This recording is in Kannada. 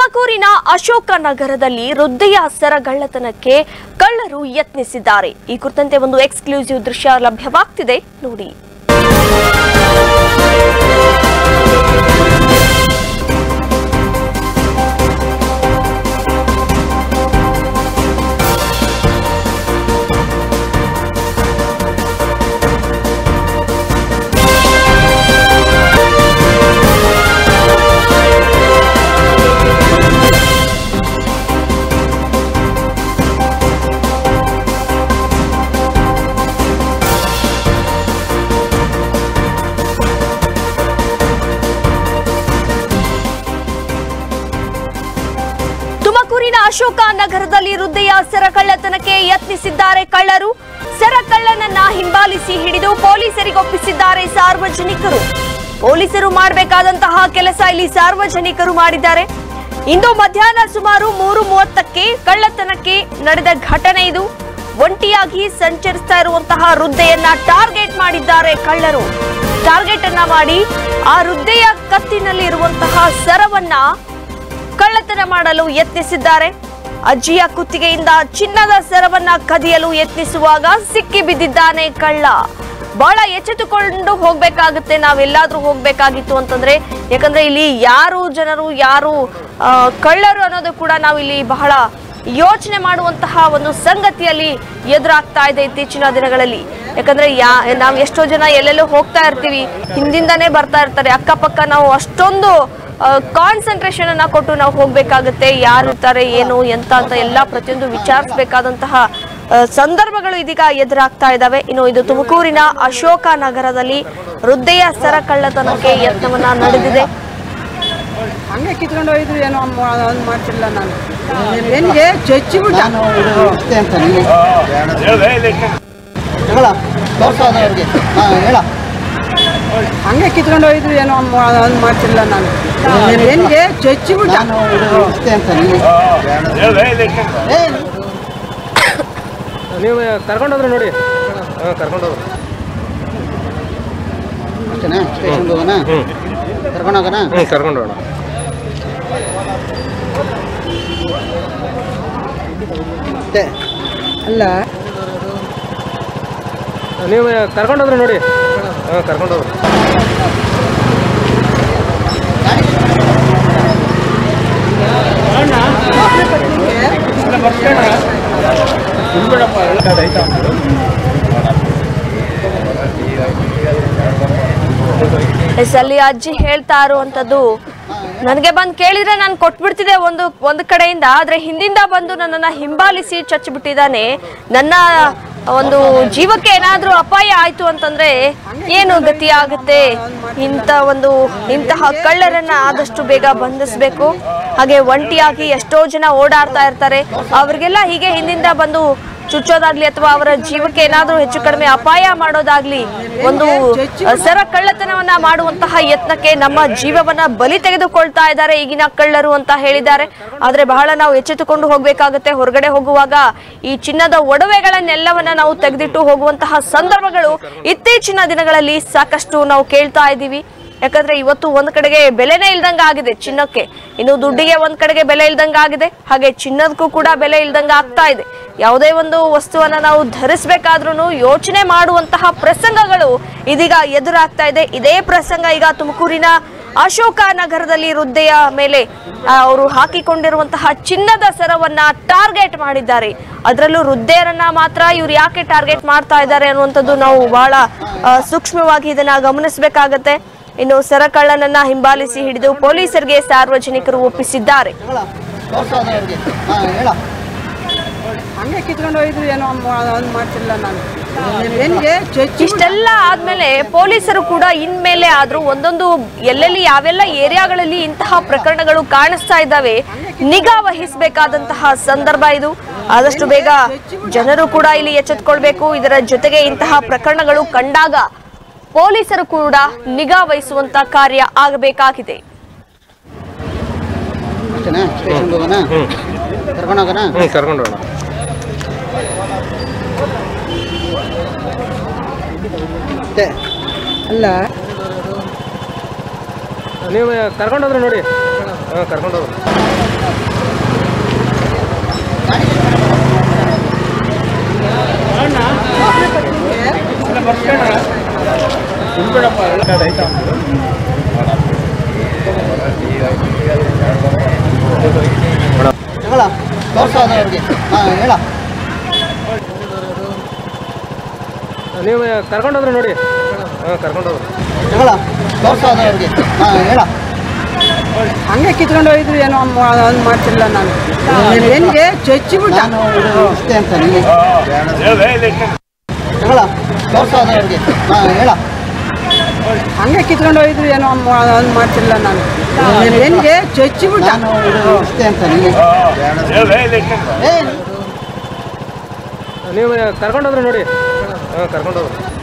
ತುಮಕೂರಿನ ಅಶೋಕ ನಗರದಲ್ಲಿ ವೃದ್ಧೆಯ ಸರಗಳ್ಳತನಕ್ಕೆ ಕಳ್ಳರು ಯತ್ನಿಸಿದ್ದಾರೆ ಈ ಕುರಿತಂತೆ ಒಂದು ಎಕ್ಸ್ಕ್ಲೂಸಿವ್ ದೃಶ್ಯ ಲಭ್ಯವಾಗ್ತಿದೆ ನೋಡಿ ತುಮಕೂರಿನ ಅಶೋಕ ನಗರದಲ್ಲಿ ವೃದ್ಧೆಯ ಸರಕಳ್ಳತನಕ್ಕೆ ಯತ್ನಿಸಿದ್ದಾರೆ ಕಳ್ಳರು ಸರಕಳ್ಳನನ್ನ ಹಿಂಬಾಲಿಸಿ ಹಿಡಿದು ಪೊಲೀಸರಿಗೊಪ್ಪಿಸಿದ್ದಾರೆ ಸಾರ್ವಜನಿಕರು ಪೊಲೀಸರು ಮಾಡಬೇಕಾದಂತಹ ಕೆಲಸ ಇಲ್ಲಿ ಸಾರ್ವಜನಿಕರು ಮಾಡಿದ್ದಾರೆ ಇಂದು ಮಧ್ಯಾಹ್ನ ಸುಮಾರು ಮೂರು ಮೂವತ್ತಕ್ಕೆ ಕಳ್ಳತನಕ್ಕೆ ನಡೆದ ಘಟನೆ ಇದು ಒಂಟಿಯಾಗಿ ಸಂಚರಿಸ್ತಾ ಇರುವಂತಹ ವೃದ್ಧೆಯನ್ನ ಟಾರ್ಗೆಟ್ ಮಾಡಿದ್ದಾರೆ ಕಳ್ಳರು ಟಾರ್ಗೆಟ್ ಅನ್ನ ಮಾಡಿ ಆ ವೃದ್ಧೆಯ ಕತ್ತಿನಲ್ಲಿ ಇರುವಂತಹ ಸರವನ್ನ ಕಳ್ಳತನ ಮಾಡಲು ಯತ್ನಿಸಿದ್ದಾರೆ ಅಜ್ಜಿಯ ಕುತ್ತಿಗೆಯಿಂದ ಚಿನ್ನದ ಸರವನ್ನ ಕದಿಯಲು ಯತ್ನಿಸುವಾಗ ಸಿಕ್ಕಿ ಬಿದ್ದಿದ್ದಾನೆ ಕಳ್ಳ ಬಹಳ ಎಚ್ಚೆತ್ತುಕೊಂಡು ಹೋಗ್ಬೇಕಾಗುತ್ತೆ ನಾವೆಲ್ಲಾದ್ರೂ ಹೋಗ್ಬೇಕಾಗಿತ್ತು ಅಂತಂದ್ರೆ ಯಾಕಂದ್ರೆ ಇಲ್ಲಿ ಯಾರು ಜನರು ಯಾರು ಆ, ಕಳ್ಳರು ಅನ್ನೋದು ಕೂಡ ನಾವು ಇಲ್ಲಿ ಬಹಳ ಯೋಚನೆ ಮಾಡುವಂತಹ ಒಂದು ಸಂಗತಿಯಲ್ಲಿ ಎದುರಾಗ್ತಾ ಇದೆ ಇತ್ತೀಚಿನ ದಿನಗಳಲ್ಲಿ ಯಾಕಂದ್ರೆ ಯಾ ನಾವು ಎಷ್ಟೋ ಜನ ಎಲ್ಲೆಲ್ಲೋ ಹೋಗ್ತಾ ಇರ್ತೀವಿ ಹಿಂದಿಂದಾನೇ ಬರ್ತಾ ಇರ್ತಾರೆ ಅಕ್ಕಪಕ್ಕ ನಾವು ಅಷ್ಟೊಂದು ಕಾನ್ಸಂಟ್ರೇಷನ್ ಅನ್ನ ಕೊಟ್ಟು ನಾವು ಹೋಗ್ಬೇಕಾಗುತ್ತೆ ಯಾರು ಇರ್ತಾರೆ ಏನು ಎಂತ ಅಂತ ಎಲ್ಲ ಪ್ರತಿಯೊಂದು ವಿಚಾರಿಸಬೇಕಾದಂತಹ ಸಂದರ್ಭಗಳು ಇದೀಗ ಎದುರಾಗ್ತಾ ಇದ್ದಾವೆ ಇನ್ನು ಇದು ತುಮಕೂರಿನ ಅಶೋಕ ನಗರದಲ್ಲಿ ವೃದ್ಧೆಯ ಸರ ಕಳ್ಳತನಕ್ಕೆ ಯತ್ನವನ್ನ ನಡೆದಿದೆ ಹಂಗೆ ಕಿತ್ಕೊಂಡು ಹೋಯ್ತು ಏನೋ ಒಂದು ಮಾಡ್ತಿಲ್ಲ ನಾನು ಬೆನ್ನಿಗೆ ಚಚ್ಚಿಬಿಟ್ಟ ನಾನು ಇದು ಇಷ್ಟೇ ಅಂತ ನಿಮಗೆ ಹೇಳ ತೋರ್ಸೋದು ಅವ್ರಿಗೆ ಹಾಂ ಹೇಳ ಹಂಗೆ ಕಿತ್ಕೊಂಡು ಹೋಯ್ತು ಏನೋ ಒಂದು ಮಾಡ್ತಿಲ್ಲ ನಾನು ಬೆನ್ನಿಗೆ ಚಚ್ಚಿಬಿಟ್ಟ ನಾನು ಇದು ಇಷ್ಟೇ ಅಂತ ನಿಮಗೆ ಏ ನೀವು ಕರ್ಕೊಂಡೋದ್ರು ನೋಡಿ ಹಾಂ ಕರ್ಕೊಂಡೋದ್ರು ಅಷ್ಟೇನಾ ಸ್ಟೇಷನ್ಗೆ ಹೋಗೋಣ ಹ್ಞೂ ಕರ್ಕೊಂಡು ಹೋಗೋಣ ಹ್ಞೂ ಕರ್ಕೊಂಡೋಣ ಅಷ್ಟೇ ಅಲ್ಲ ನೀವು ಕರ್ಕೊಂಡೋದ್ರು ನೋಡಿ ಹಾಂ ಕರ್ಕೊಂಡೋದ್ರು ಎಸ್ ಅಲ್ಲಿ ಅಜ್ಜಿ ಹೇಳ್ತಾ ಇರುವಂತದ್ದು ನನಗೆ ಬಂದು ಕೇಳಿದ್ರೆ ನಾನು ಕೊಟ್ಬಿಡ್ತಿದ್ದೆ ಒಂದು ಒಂದು ಕಡೆಯಿಂದ ಆದ್ರೆ ಹಿಂದಿಂದ ಬಂದು ನನ್ನನ್ನ ಹಿಂಬಾಲಿಸಿ ಚಚ್ಚಿಬಿಟ್ಟಿದ್ದಾನೆ ನನ್ನ ಒಂದು ಜೀವಕ್ಕೆ ಏನಾದ್ರೂ ಅಪಾಯ ಆಯ್ತು ಅಂತಂದ್ರೆ ಏನು ಗತಿ ಆಗುತ್ತೆ ಇಂಥ ಒಂದು ಇಂತಹ ಕಳ್ಳರನ್ನ ಆದಷ್ಟು ಬೇಗ ಬಂಧಿಸ್ಬೇಕು ಹಾಗೆ ಒಂಟಿಯಾಗಿ ಎಷ್ಟೋ ಜನ ಓಡಾಡ್ತಾ ಇರ್ತಾರೆ ಅವ್ರಿಗೆಲ್ಲ ಹೀಗೆ ಹಿಂದಿಂದ ಬಂದು ಚುಚ್ಚೋದಾಗ್ಲಿ ಅಥವಾ ಅವರ ಜೀವಕ್ಕೆ ಏನಾದ್ರೂ ಹೆಚ್ಚು ಕಡಿಮೆ ಅಪಾಯ ಮಾಡೋದಾಗ್ಲಿ ಒಂದು ಸರ ಕಳ್ಳತನವನ್ನ ಮಾಡುವಂತಹ ಯತ್ನಕ್ಕೆ ನಮ್ಮ ಜೀವವನ್ನ ಬಲಿ ತೆಗೆದುಕೊಳ್ತಾ ಇದ್ದಾರೆ ಈಗಿನ ಕಳ್ಳರು ಅಂತ ಹೇಳಿದ್ದಾರೆ ಆದ್ರೆ ಬಹಳ ನಾವು ಎಚ್ಚೆತ್ತುಕೊಂಡು ಹೋಗ್ಬೇಕಾಗುತ್ತೆ ಹೊರಗಡೆ ಹೋಗುವಾಗ ಈ ಚಿನ್ನದ ಒಡವೆಗಳನ್ನೆಲ್ಲವನ್ನ ನಾವು ತೆಗೆದಿಟ್ಟು ಹೋಗುವಂತಹ ಸಂದರ್ಭಗಳು ಇತ್ತೀಚಿನ ದಿನಗಳಲ್ಲಿ ಸಾಕಷ್ಟು ನಾವು ಕೇಳ್ತಾ ಇದ್ದೀವಿ ಯಾಕಂದ್ರೆ ಇವತ್ತು ಒಂದ್ ಕಡೆಗೆ ಬೆಲೆನೇ ಇಲ್ದಂಗ ಆಗಿದೆ ಚಿನ್ನಕ್ಕೆ ಇನ್ನು ದುಡ್ಡಿಗೆ ಒಂದ್ ಕಡೆಗೆ ಬೆಲೆ ಇಲ್ದಂಗ ಆಗಿದೆ ಹಾಗೆ ಚಿನ್ನದಕ್ಕೂ ಕೂಡ ಬೆಲೆ ಇಲ್ದಂಗ ಆಗ್ತಾ ಇದೆ ಯಾವುದೇ ಒಂದು ವಸ್ತುವನ್ನ ನಾವು ಧರಿಸ್ಬೇಕಾದ್ರೂ ಯೋಚನೆ ಮಾಡುವಂತಹ ಪ್ರಸಂಗಗಳು ಇದೀಗ ಎದುರಾಗ್ತಾ ಇದೆ ಇದೇ ಪ್ರಸಂಗ ಈಗ ತುಮಕೂರಿನ ಅಶೋಕ ನಗರದಲ್ಲಿ ವೃದ್ಧೆಯ ಮೇಲೆ ಆ, ಅವರು ಹಾಕಿಕೊಂಡಿರುವಂತಹ ಚಿನ್ನದ ಸರವನ್ನ ಟಾರ್ಗೆಟ್ ಮಾಡಿದ್ದಾರೆ ಅದರಲ್ಲೂ ವೃದ್ಧೆಯರನ್ನ ಮಾತ್ರ ಇವ್ರು ಯಾಕೆ ಟಾರ್ಗೆಟ್ ಮಾಡ್ತಾ ಇದ್ದಾರೆ ಅನ್ನುವಂಥದ್ದು ನಾವು ಬಹಳ ಆ, ಸೂಕ್ಷ್ಮವಾಗಿ ಇದನ್ನ ಗಮನಿಸಬೇಕಾಗತ್ತೆ ಇನ್ನು ಸರಕಳ್ಳನನ್ನ ಹಿಂಬಾಲಿಸಿ ಹಿಡಿದು ಪೊಲೀಸರಿಗೆ ಸಾರ್ವಜನಿಕರು ಒಪ್ಪಿಸಿದ್ದಾರೆ ಹೇಳ ತೋರ್ಸೋದು ಅವ್ರಿಗೆ ಹಾಂ ಹೇಳ ಹಂಗೆ ಕಿತ್ಕೊಂಡು ಹೋಯ್ತು ಏನೋ ಒಂದು ಮಾಡ್ತಿಲ್ಲ ನಾನು ಬೆನ್ನಿಗೆ ಚಚ್ಚಿ ಇಷ್ಟೆಲ್ಲ ಆದ್ಮೇಲೆ ಪೊಲೀಸರು ಕೂಡ ಇನ್ಮೇಲೆ ಆದ್ರೂ ಒಂದೊಂದು ಎಲ್ಲೆಲ್ಲಿ ಯಾವೆಲ್ಲ ಏರಿಯಾಗಳಲ್ಲಿ ಇಂತಹ ಪ್ರಕರಣಗಳು ಕಾಣಿಸ್ತಾ ಇದ್ದಾವೆ ನಿಗಾ ವಹಿಸಬೇಕಾದಂತಹ ಸಂದರ್ಭ ಇದು ಆದಷ್ಟು ಬೇಗ ಜನರು ಕೂಡ ಇಲ್ಲಿ ಎಚ್ಚೆತ್ಕೊಳ್ಬೇಕು ಇದರ ಜೊತೆಗೆ ಇಂತಹ ಪ್ರಕರಣಗಳು ಕಂಡಾಗ ಪೊಲೀಸರು ಕೂಡ ನಿಗಾ ವಹಿಸುವಂತ ಕಾರ್ಯ ಆಗಬೇಕಾಗಿದೆ ಅಷ್ಟೇನಾ ಸ್ಟೇಷನ್ಗೆ ಹೋಗೋಣ ಹ್ಞೂ ಕರ್ಕೊಂಡು ಹೋಗೋಣ ಹ್ಞೂ ಕರ್ಕೊಂಡೋಣ ಅಷ್ಟೇ ಅಲ್ಲ ನೀವು ಕರ್ಕೊಂಡೋದ್ರು ನೋಡಿ ಹಾಂ ಕರ್ಕೊಂಡೋದ್ರು ಹೇಳ ತೋರ್ಸೋದು ಅವ್ರಿಗೆ ಹಾಂ ಹೇಳ ನೀವು ಕರ್ಕೊಂಡೋದ್ರು ನೋಡಿ ಹಾಂ ಕರ್ಕೊಂಡೋದ್ರು ಹೇಳ ತೋರ್ಸೋದು ಅವ್ರಿಗೆ ಹಾಂ ಹೇಳ ಹಂಗೆ ಕಿತ್ಕೊಂಡು ಹೋಗಿದ್ರು ಏನೋ ಒಂದು ಮಾಡ್ತಿಲ್ಲ ನಾನು ಹೆಣ್ಣಿಗೆ ಚಚ್ಚಿಬಿಟ್ಟ ನಾನು ಇದು ಇಷ್ಟೇ ಅಂತ ನೀನು ಹೇಳ ತೋರ್ಸೋದು ಅವ್ರಿಗೆ ಹಾಂ ಹೇಳ ಹಂಗೆ ಕಿತ್ಕೊಂಡು ಹೋಗಿದ್ರು ಏನೋ ಒಂದು ಮಾಡ್ತಿಲ್ಲ ನಾನು ಹೆಣ್ಣಿಗೆ ಚಚ್ಚಿಬಿಟ್ಟ ನಾನು ಇದು ಇಷ್ಟೇ ಅಂತ ನೀನು ಏ ನೀವು ಕರ್ಕೊಂಡೋದ್ರು ನೋಡಿ ಹಾಂ ಕರ್ಕೊಂಡೋದ್ರು